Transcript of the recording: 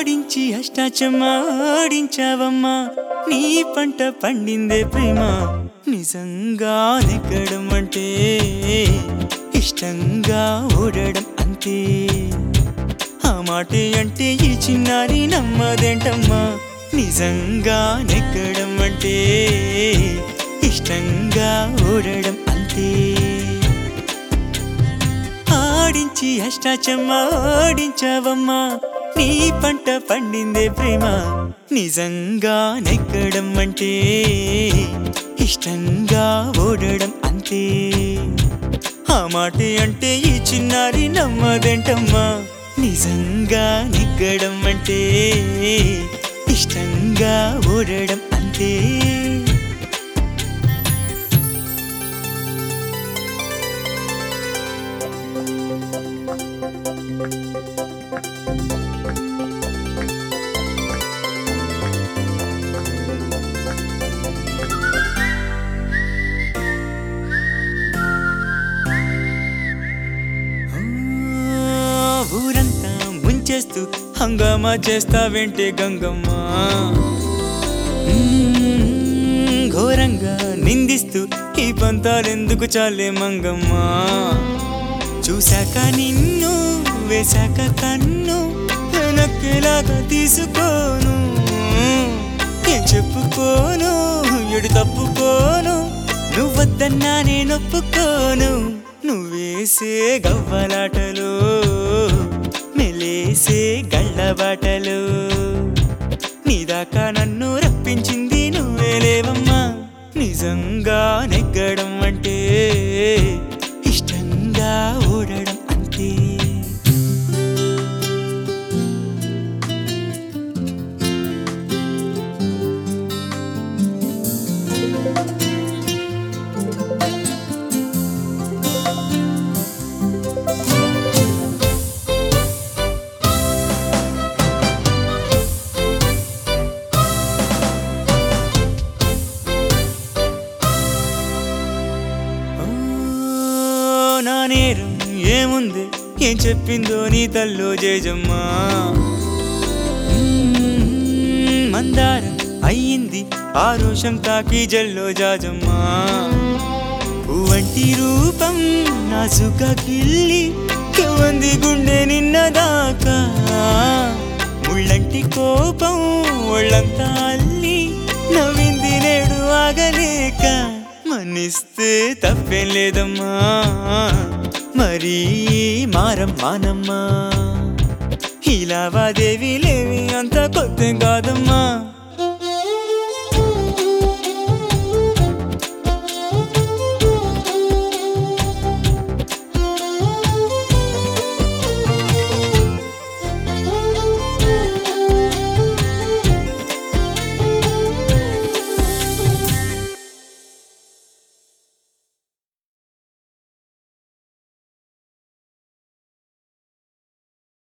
ఆడించి అష్టాచమ్మా ఆడించావమ్మా నీ పంట పండిందే ప్రేమ నిజంగా నెగ్గడం అంటే ఇష్టంగా ఓడడం అంతే ఆ మాటే అంటే ఈ చిన్నారి నమ్మదేంటమ్మా నిజంగా నెగ్గడం అంటే ఇష్టంగా ఓడడం అంతే ఆడించి అష్టాచమ్మా ఆడించావమ్మా నీ పంట పండిందే ప్రేమ నిజంగా నెగ్గడం అంటే ఇష్టంగా ఓడడం అంతే ఆ మాటే అంటే ఈ చిన్నారి నమ్మదేంటమ్మా నిజంగా నెగ్గడం అంటే ఇష్టంగా ఓడడం అంతే ఆ, ఊరంతా ముంచేస్తూ హంగామా చేస్తావేంటే గంగమ్మ మ్మ్, ఘోరంగా నిందిస్తూ ఈ పంతాలెందుకు చాలే మంగమ్మ చూశాక నిన్ను వేశాక కన్ను వెనక్కిలాగా తీసుకోను ఏం చెప్పుకోను ఎడు తప్పుకోను నువ్వద్దన్నా నేనొప్పుకోను నువ్వేసే గవ్వలాటలు మెలేసే గళ్ళబాటలు నీదాకా నన్ను రప్పించింది నువ్వేలేవమ్మా నిజంగా నెగ్గడం అంటే ఇష్టంగా ఓడడం అంతే ఓ, నా నేరం ఏముంది ఏం చెప్పిందో నీ తల్లో జేజమ్మా మ్మ్, మందారం అయ్యింది ఆ రోషం తాకి జల్లో జాజమ్మా పువ్వంటి రూపం నాసుగా కిల్లి కెవంది గుండె నిన్నదాకా ముళ్ళంటి కోపం ఒళ్ళంతా అల్లి నవ్వింది నేడు ఆగలేక మన్నిస్తే తప్పేం లేదమ్మా మరీ మారం మానమ్మా ఈ లావాదేవీ లేవి అంత కొత్త కాదమ్మా